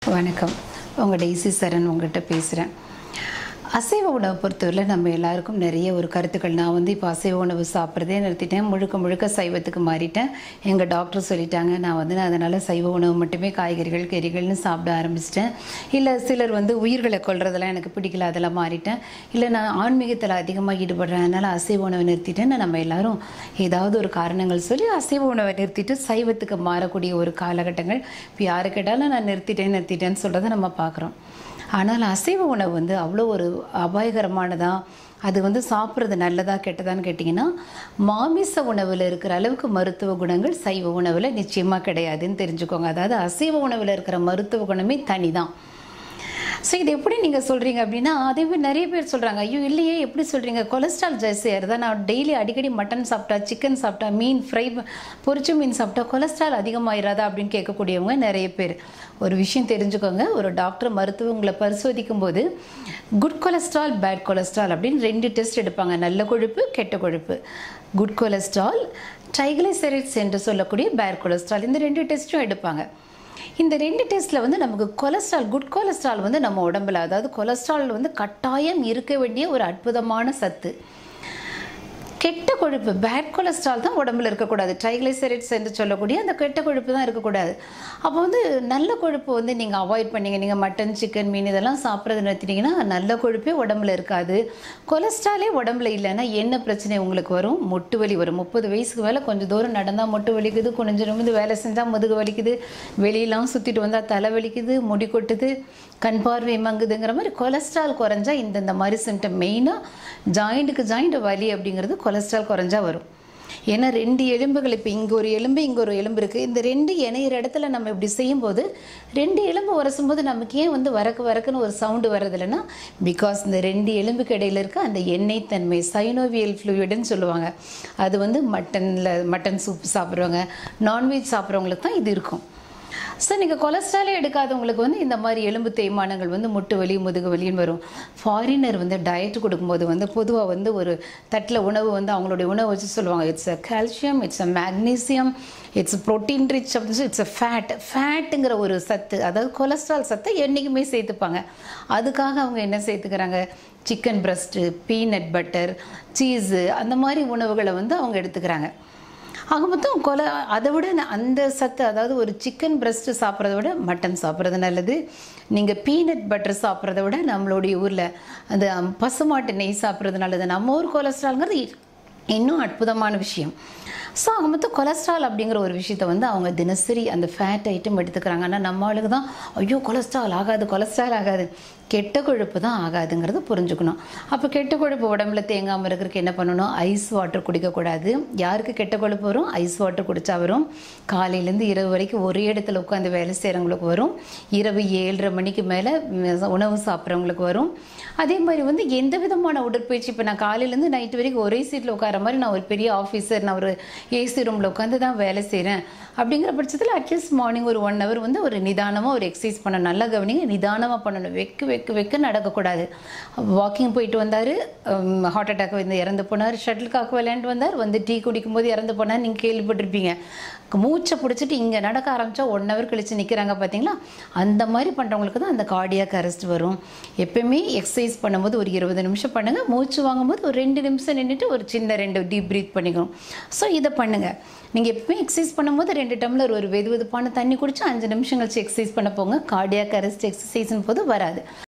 வணக்கம் உங்கள் டெய்ஸி சரண் உங்கள்கிட்ட பேசுகிறேன் அசைவ உணவை பொறுத்தவரை நம்ம எல்லாருக்கும் நிறைய ஒரு கருத்துக்கள் நான் வந்து இப்போ அசைவ உணவு சாப்பிட்றதே நிறுத்திட்டேன் முழுக்க முழுக்க சைவத்துக்கு மாறிட்டேன் எங்கள் டாக்டர் சொல்லிட்டாங்க நான் வந்து நான் அதனால் சைவ உணவு மட்டுமே காய்கறிகள் கறிகள்னு சாப்பிட ஆரம்பிச்சிட்டேன் இல்லை சிலர் வந்து உயிர்களை கொல்றதெல்லாம் எனக்கு பிடிக்கல அதெல்லாம் மாறிட்டேன் இல்லை நான் ஆன்மீகத்தில் அதிகமாக ஈடுபடுறேன் அதனால் அசைவ உணவை நிறுத்திட்டேன்னு நம்ம எல்லாரும் ஏதாவது ஒரு காரணங்கள் சொல்லி அசைவ உணவை நிறுத்திட்டு சைவத்துக்கு மாறக்கூடிய ஒரு காலகட்டங்கள் இப்போ யாரு கேட்டாலும் நான் நிறுத்திட்டேன் நிறுத்திட்டேன்னு சொல்கிறத நம்ம பார்க்குறோம் ஆனால் அசைவ உணவு வந்து அவ்வளோ ஒரு அபாயகரமானதா அது வந்து சாப்பிட்றது நல்லதா கெட்டதான்னு கேட்டிங்கன்னா மாமிச உணவில் இருக்கிற அளவுக்கு மருத்துவ குணங்கள் சைவ உணவில் நிச்சயமாக கிடையாதுன்னு தெரிஞ்சுக்கோங்க அதாவது அசைவ உணவில் இருக்கிற மருத்துவ குணமே தனி தான் ஸோ இது எப்படி நீங்கள் சொல்கிறீங்க அப்படின்னா அதே மாதிரி நிறைய பேர் சொல்கிறாங்க ஐயோ இல்லையே எப்படி சொல்கிறீங்க கொலஸ்ட்ரால் ஜாஸ்தி ஆயிருதா நான் டெய்லி அடிக்கடி மட்டன் சாப்பிட்டா சிக்கன் சாப்பிட்டா மீன் ஃப்ரை பொரிச்ச மீன் சாப்பிட்டா கொலஸ்ட்ரால் அதிகமாயிராதா அப்படின்னு கேட்கக்கூடியவங்க நிறைய பேர் ஒரு விஷயம் தெரிஞ்சுக்கோங்க ஒரு டாக்டர் மருத்துவங்களை பரிசோதிக்கும் போது குட் கொலஸ்ட்ரால் பேட் கொலஸ்ட்ரால் அப்படின்னு ரெண்டு டெஸ்ட் எடுப்பாங்க நல்ல கொழுப்பு கெட்ட கொழுப்பு குட் கொலஸ்ட்ரால் ட்ரைகிளைசரைட்ஸ் என்று சொல்லக்கூடிய பேட் கொலஸ்ட்ரால் இந்த ரெண்டு டெஸ்ட்டும் எடுப்பாங்க இந்த ரெண்டு டெஸ்ட்டில் வந்து நமக்கு கொலஸ்ட்ரால் குட் கொலஸ்ட்ரால் வந்து நம்ம உடம்புல அதாவது கொலஸ்ட்ரால் வந்து கட்டாயம் இருக்க வேண்டிய ஒரு அற்புதமான சத்து கெட்ட கொழுப்பு பேட் கொலஸ்ட்ரால் தான் உடம்புல இருக்கக்கூடாது ட்ரைகிளைசரைட்ஸ் என்று சொல்லக்கூடிய அந்த கெட்ட கொழுப்பு தான் இருக்கக்கூடாது அப்போ வந்து நல்ல கொழுப்பு வந்து நீங்கள் அவாய்ட் பண்ணீங்க நீங்கள் மட்டன் சிக்கன் மீன் இதெல்லாம் சாப்பிட்றது நிறுத்தினீங்கன்னா நல்ல கொழுப்பே உடம்புல இருக்காது கொலஸ்ட்ராலே உடம்புல இல்லைன்னா என்ன பிரச்சனை உங்களுக்கு வரும் முட்டு வலி வரும் முப்பது வயசுக்கு மேலே கொஞ்சம் தூரம் நடந்தால் முட்டு வலிக்குது குனிஞ்சு நிமிந்து வேலை செஞ்சால் முதுகு வலிக்குது வெளியெல்லாம் சுற்றிட்டு வந்தால் தலை வலிக்குது முடி கொட்டுது கண் பார்வை மங்குதுங்கிற மாதிரி கொலஸ்ட்ரால் குறைஞ்சா இந்தந்த மாதிரி சிம்டம் மெயினாக ஜாயிண்ட்டுக்கு ஜாயிண்ட் வலி அப்படிங்கிறது கொலஸ்ட்ரால் குறைஞ்சா வரும் ஏன்னா ரெண்டு எலும்புகள் இப்போ இங்கே ஒரு எலும்பு இங்கே ஒரு எலும்பு இருக்குது இந்த ரெண்டு இணையிற இடத்துல நம்ம இப்படி செய்யும்போது ரெண்டு எலும்பு உரசும்போது நமக்கு ஏன் வந்து வரக்கு வரக்குன்னு ஒரு சவுண்டு வர்றதில்லைன்னா பிகாஸ் இந்த ரெண்டு எலும்புக்கு இடையில இருக்க அந்த எண்ணெய் தன்மை சைனோவியல் ஃப்ளூயிடுன்னு சொல்லுவாங்க அது வந்து மட்டனில் மட்டன் சூப் சாப்பிட்றவங்க நான்வெஜ் சாப்பிட்றவங்களுக்கு தான் இது இருக்கும் ஸோ நீங்கள் கொலஸ்ட்ராலே எடுக்காதவங்களுக்கு வந்து இந்த மாதிரி எலும்பு தேய்மானங்கள் வந்து முட்டு வலி முதுகு வலின்னு வரும் ஃபாரினர் வந்து டயட் கொடுக்கும்போது வந்து பொதுவாக வந்து ஒரு தட்டில் உணவு வந்து அவங்களுடைய உணவு வச்சு சொல்லுவாங்க it's a calcium it's a magnesium it's protein rich அப்படின்னு இட்ஸ் அ ஃபேட் ஃபேட்டுங்கிற ஒரு சத்து அதாவது கொலஸ்ட்ரால் சத்தை என்றைக்குமே சேர்த்துப்பாங்க அதுக்காக அவங்க என்ன சேர்த்துக்கிறாங்க chicken breast peanut butter cheese அந்த மாதிரி உணவுகளை வந்து அவங்க எடுத்துக்கிறாங்க ஆக மொத்தம் கொலை அதை விட நான் அந்த சத்து அதாவது ஒரு சிக்கன் பிரஸ்ட்டு சாப்பிட்றத விட மட்டன் சாப்பிட்றது நல்லது நீங்கள் பீனட் பட்டர் சாப்பிட்றத விட நம்மளுடைய ஊரில் அந்த பசுமாட்டு நெய் சாப்பிட்றது நல்லது நம்ம ஊர் கொலஸ்ட்ரால்ங்கிறது இன்னும் அற்புதமான விஷயம் ஸோ அவங்க மொத்தம் கொலஸ்ட்ரால் அப்படிங்கிற ஒரு விஷயத்த வந்து அவங்க தினசரி அந்த ஃபேட் ஐட்டம் எடுத்துக்கிறாங்க ஆனால் நம்ம ஆளுக்கு தான் ஐயோ கொலஸ்ட்ரால் ஆகாது கொலஸ்ட்ரால் ஆகாது கெட்ட கொழுப்பு தான் ஆகாதுங்கிறத புரிஞ்சுக்கணும் அப்போ கெட்ட கொழுப்பு உடம்புல தேங்காமல் இருக்கிறதுக்கு என்ன பண்ணணும் ஐஸ் வாட்டர் குடிக்கக்கூடாது யாருக்கு கெட்ட கொழுப்பு வரும் ஐஸ் வாட்டர் குடித்தா வரும் காலையிலேருந்து இரவு வரைக்கும் ஒரே இடத்துல உட்காந்து வேலை செய்கிறவங்களுக்கு வரும் இரவு ஏழரை மணிக்கு மேலே உணவு சாப்பிட்றவங்களுக்கு வரும் அதே மாதிரி வந்து எந்த விதமான உடற்பயிற்சி இப்போ நான் காலையிலேருந்து நைட்டு வரைக்கும் ஒரே சீட்டில் உட்கார மாதிரி நான் ஒரு பெரிய ஆஃபீஸர் நான் ஒரு ஏசி ரூமில் உட்காந்து தான் வேலை செய்கிறேன் அப்படிங்கிற பட்சத்தில் அட்லீஸ்ட் மார்னிங் ஒரு ஒன் ஹவர் வந்து ஒரு நிதானமாக ஒரு எக்ஸசைஸ் பண்ணணும் நல்லா கவனிங்க நிதானமாக பண்ணணும் வெக்கு வெக்கு வெக்க நடக்கக்கூடாது வாக்கிங் போயிட்டு வந்தார் ஹார்ட் அட்டாக் வந்து இறந்து போனார் ஷட்டில் காக்கு விளையாண்டு வந்தார் வந்து டீ குடிக்கும் போது இறந்து போனார் நீங்கள் கேள்விப்பட்டிருப்பீங்க மூச்சை பிடிச்சிட்டு இங்கே நடக்க ஆரம்பித்தா ஒன் ஹவர் கழித்து நிற்கிறாங்க பார்த்தீங்களா அந்த மாதிரி பண்ணுறவங்களுக்கு தான் அந்த கார்டியாக் அரெஸ்ட் வரும் எப்பயுமே எக்ஸசைஸ் பண்ணும்போது ஒரு இருபது நிமிஷம் பண்ணுங்கள் மூச்சு வாங்கும்போது ஒரு ரெண்டு நிமிஷம் நின்றுட்டு ஒரு சின்ன ரெண்டு டீப் ப்ரீத் பண்ணிக்கணும் ஸோ இதை பண்ணுங்கள் நீங்கள் எப்பவுமே எக்ஸசைஸ் பண்ணும்போது ரெண்டு டம்ளர் ஒரு வெது வெதுப்பான தண்ணி குடிச்சு அஞ்சு நிமிஷம் கழிச்சு எக்ஸசைஸ் பண்ண போங்க கார்டியாக் அரெஸ்ட் எக்ஸசைஸ்னு போது வராது